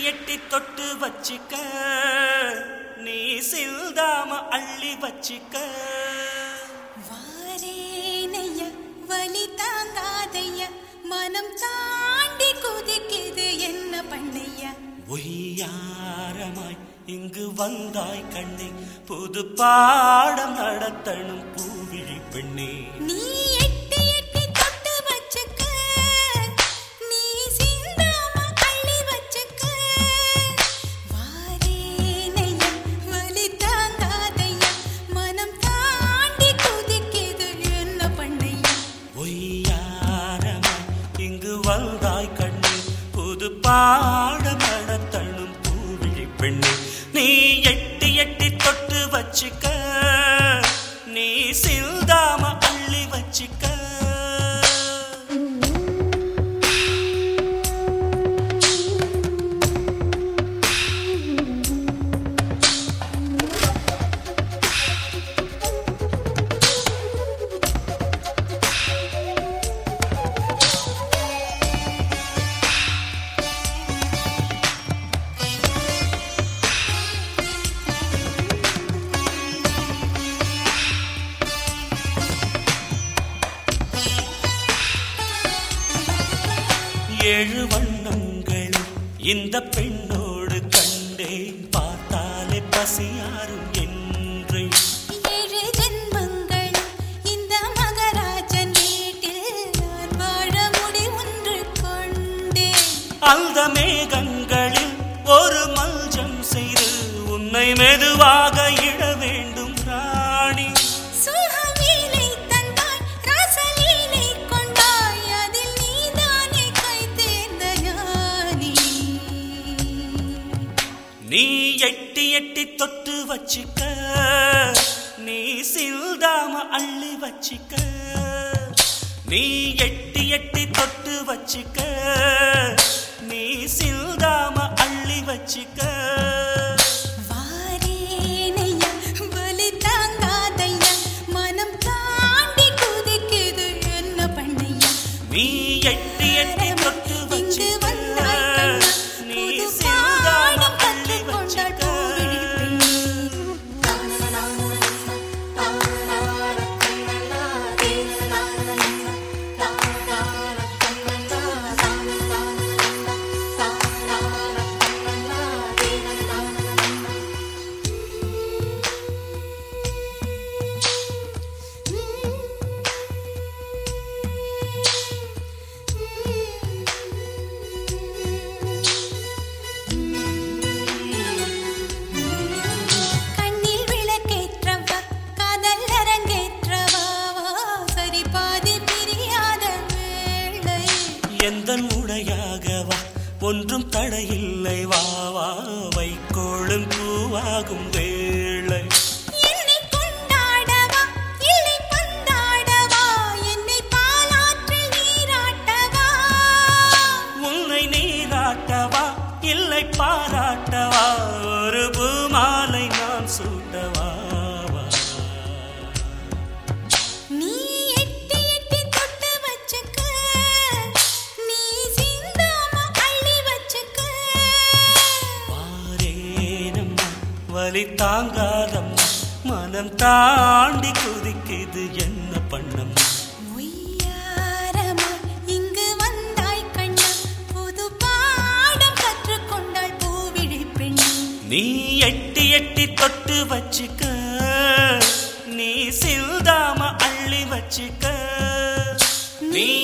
எட்டி தொட்டு வச்சுக்க நீ சிந்தாம அள்ளி வச்சுக்க வாரேனையா வலி தாங்காதையா மனம் தாண்டி குதிக்குது என்ன பண்ணையா ஒய்யாரமாய் இங்கு வந்தாய் கண்ணே புது பாடம் நடத்தணும் பூவிழி பெண்ணே நீ எட்டி எட்டி தொட்டு வச்சுக்க நீ சிந்தாம அள்ளி வச்சுக்க வாரேனையா வலி தாங்காதையா மனம் தாண்டி குதிக்குது என்ன பண்ணையா ஒய்யாரமாய் இங்கு வந்தாய் கண்ணே புது பாடம் நடத்தணும் பூவிழி பெண்ணே நீ எட்டி எட்டி தொட்டு வச்சுக்க நீ சிந்தாம அள்ளி வச்சுக்க ஏழு வண்ணங்கள் இந்த பெண்ணோடு கண்டேன் பார்த்தாலே பசியாரும் என்று ஏழு ஜென்மங்கள் இந்த மகராஜன் வீட்டில் நான் வாழ முடி ஒன்று கொண்டேன் அந்த மேகங்களில் ஒரு மல்ஜம் செய்து உன்னை மெதுவாக இட வேண்டும் ராணி சுகவீனை தந்தாய் ரசலீனை கொண்டாய் அதில் நீதானே கை தேர்ந்த ஞானி நீ எட்டி எட்டி தொட்டு வச்சுக்க நீ சிந்தாம அள்ளி வச்சுக்க நீ எட்டி எட்டி தொட்டு வச்சுக்க நீ சிந்தாம அள்ளி வச்சுக்க வாரேனையா வலி தாங்காதையா மனம் தாண்டி குதிக்குது என்ன பண்ணையா நீ எட்டி எட்டி தொட்டு இங்கு வச்சுக்க வந்தாய் கண்ணா, நீ புது சிந்தாம பாடம் அள்ளி கற்றுக்கொண்டாள் வச்சுக்க பூவிழி கண்ணில் விளக்கேற்றவா காதல் அரங்கேற்றவா வா, சரி பாதி பிரியாத வேளை எந்த உடையாகவா ஒன்றும் தடையில்லை வா வா வைக்கோளும் பூவாகும் வேளை என்னை கொண்டாடவா இல்லை பந்தாடவா என்னை பாலாற்றில் நீராட்டவா உன்னை நீராட்டவா இல்லை பாராட்டவா ஒரு பூமாலை நான் சூட்டவா வா. நீ எட்டி எட்டி தொட்டு வச்சுக்க நீ சிந்தாம அள்ளி வச்சுக்க வாரேனம்மா வலி தாங்காதம்மா மனம் தாண்டி குதிக்குது என்ன பண்ணம்மா ஒய்யாரமா இங்கு வந்தாய் கண்ணா புது பாடம் கற்றுக்கொண்டாள் பூவிழி பெண்ணே நீ எட்டி எட்டி தொட்டு வச்சுக்க நீ சிந்தாம அள்ளி வச்சுக்க நீ